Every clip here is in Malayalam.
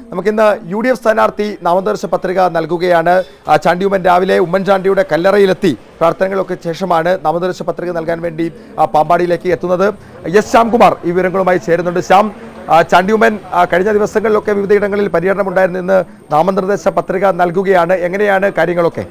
നമുക്കിന്ന് യു ഡി എഫ് സ്ഥാനാർത്ഥി നാമനിർദ്ദേശ പത്രിക നൽകുകയാണ് ആ, ചാണ്ടി ഉമ്മൻ രാവിലെ ഉമ്മൻചാണ്ടിയുടെ കല്ലറയിലെത്തി പ്രാർത്ഥനകളൊക്കെ ശേഷമാണ് നാമനിർദ്ദേശ പത്രിക നൽകാൻ വേണ്ടി ആ, പാമ്പാടിയിലേക്ക് എത്തുന്നത് എസ് ശ്യാംകുമാർ ഈ വിവരങ്ങളുമായി ചേരുന്നുണ്ട് ശ്യാം ആ, ചാണ്ടി ഉമ്മൻ ആ, കഴിഞ്ഞ ദിവസങ്ങളിലൊക്കെ വിവിധയിടങ്ങളിൽ പര്യടനം ഉണ്ടായിരുന്നു ഇന്ന് നാമനിർദ്ദേശ പത്രിക നൽകുകയാണ് എങ്ങനെയാണ് കാര്യങ്ങളൊക്കെ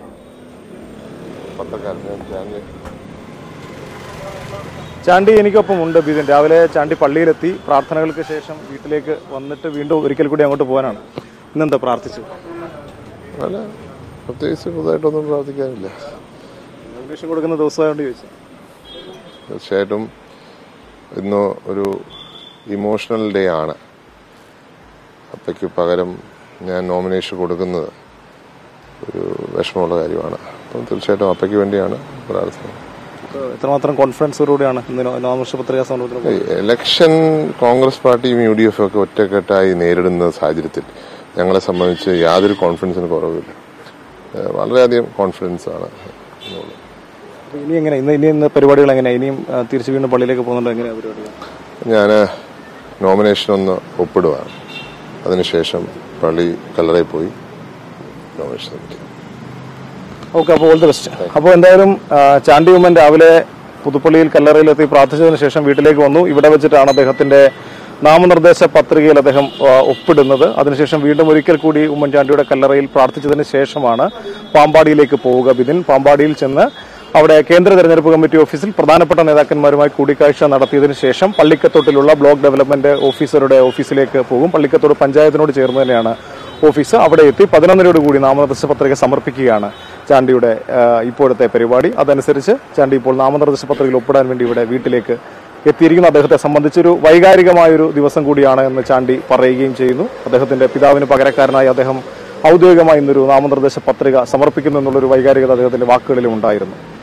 ചാണ്ടി എനിക്കൊപ്പം ഉണ്ട് ബിതിൻ രാവിലെ ചാണ്ടി പള്ളിയിലെത്തി പ്രാർത്ഥനകൾക്ക് ശേഷം വീട്ടിലേക്ക് വന്നിട്ട് വീണ്ടും ഒരിക്കൽ കൂടി അങ്ങോട്ട് പോകാനാണ് ഇന്നെന്താ പ്രാർത്ഥിച്ചു അല്ല പ്രത്യേകിച്ച് പുതുതായിട്ടൊന്നും പ്രാർത്ഥിക്കാനില്ല നോമിനേഷൻ കൊടുക്കുന്ന ദിവസമായോണ്ട് ചോദിച്ചു തീർച്ചയായിട്ടും ഇന്ന് ഒരു ഇമോഷണൽ ഡേ ആണ് അപ്പയ്ക്ക് പകരം ഞാൻ നോമിനേഷൻ കൊടുക്കുന്നത് ഒരു വിഷമമുള്ള കാര്യമാണ് അപ്പം തീർച്ചയായിട്ടും അപ്പയ്ക്ക് വേണ്ടിയാണ് പ്രാർത്ഥന ഏഹ് എത്രമാത്രം കോൺഫിഡൻസോടുകൂടിയാണ് ഇന്ന് നോ- നാമനിർദ്ദേശ പത്രികാ സമർപ്പണത്തിന് ഈ ഇലക്ഷൻ കോൺഗ്രസ് പാർട്ടിയും യു ഡി എഫും ഒക്കെ ഒറ്റക്കെട്ടായി നേരിടുന്ന സാഹചര്യത്തിൽ ഞങ്ങളെ സംബന്ധിച്ച് യാതൊരു കോൺഫിഡൻസിന് കുറവില്ല ഏഹ് വളരെയധികം കോൺഫിഡൻസ് ആണ് എന്നുള്ളത്. അപ്പൊ ഇനി എങ്ങനെ ഇന്ന് ഇനി ഇന്ന് പരിപാടികൾ എങ്ങനെ ഇനിയും ആ, തിരിച്ച് വീണ്ടും പള്ളിയിലേക്ക് പോകുന്നുണ്ടോ എങ്ങനെയാണ് പരിപാടികൾ ഞാൻ നോമിനേഷൻ ഒന്ന് ഒപ്പിടുകയാണ് അതിനുശേഷം പള്ളി കല്ലറയിൽ പോയി നോമിനേഷൻ നടത്തി ഓക്കെ അപ്പോൾ ഓൾ ദി ബെസ്റ്റ് അപ്പോൾ എന്തായാലും ആ, ചാണ്ടി ഉമ്മൻ രാവിലെ പുതുപ്പള്ളിയിൽ കല്ലറയിലെത്തി പ്രാർത്ഥിച്ചതിന് ശേഷം വീട്ടിലേക്ക് വന്നു ഇവിടെ വെച്ചിട്ടാണ് അദ്ദേഹത്തിന്റെ നാമനിർദ്ദേശ പത്രികയിൽ അദ്ദേഹം ആ, ഒപ്പിടുന്നത് അതിനുശേഷം വീണ്ടും ഒരിക്കൽ കൂടി ഉമ്മൻചാണ്ടിയുടെ കല്ലറയിൽ പ്രാർത്ഥിച്ചതിന് ശേഷമാണ് പാമ്പാടിയിലേക്ക് പോവുക ബിതിൻ പാമ്പാടിയിൽ ചെന്ന് അവിടെ കേന്ദ്ര തെരഞ്ഞെടുപ്പ് കമ്മിറ്റി ഓഫീസിൽ പ്രധാനപ്പെട്ട നേതാക്കന്മാരുമായി കൂടിക്കാഴ്ച നടത്തിയതിനു ശേഷം പള്ളിക്കത്തോട്ടിലുള്ള ബ്ലോക്ക് ഡെവലപ്മെന്റ് ഓഫീസറുടെ ഓഫീസിലേക്ക് പോകും പള്ളിക്കത്തോട് പഞ്ചായത്തിനോട് ചേർന്ന് തന്നെയാണ് ഓഫീസ് അവിടെ എത്തി പതിനൊന്നരയോട് കൂടി നാമനിർദ്ദേശ പത്രിക സമർപ്പിക്കുകയാണ് ചാണ്ടിയുടെ ആ, ഇപ്പോഴത്തെ പരിപാടി അതനുസരിച്ച് ചാണ്ടി ഇപ്പോൾ നാമനിർദ്ദേശ പത്രികയിൽ ഒപ്പിടാൻ വേണ്ടി ഇവിടെ വീട്ടിലേക്ക് എത്തിയിരിക്കുന്നു അദ്ദേഹത്തെ സംബന്ധിച്ചൊരു വൈകാരികമായൊരു ദിവസം കൂടിയാണ് എന്ന് ചാണ്ടി പറയുകയും ചെയ്യുന്നു അദ്ദേഹത്തിന്റെ പിതാവിന് പകരക്കാരനായി അദ്ദേഹം ഔദ്യോഗികമായി ഇന്നൊരു നാമനിർദ്ദേശ പത്രിക സമർപ്പിക്കുന്നു എന്നുള്ളൊരു വൈകാരികത അദ്ദേഹത്തിന്റെ വാക്കുകളിലും ഉണ്ടായിരുന്നു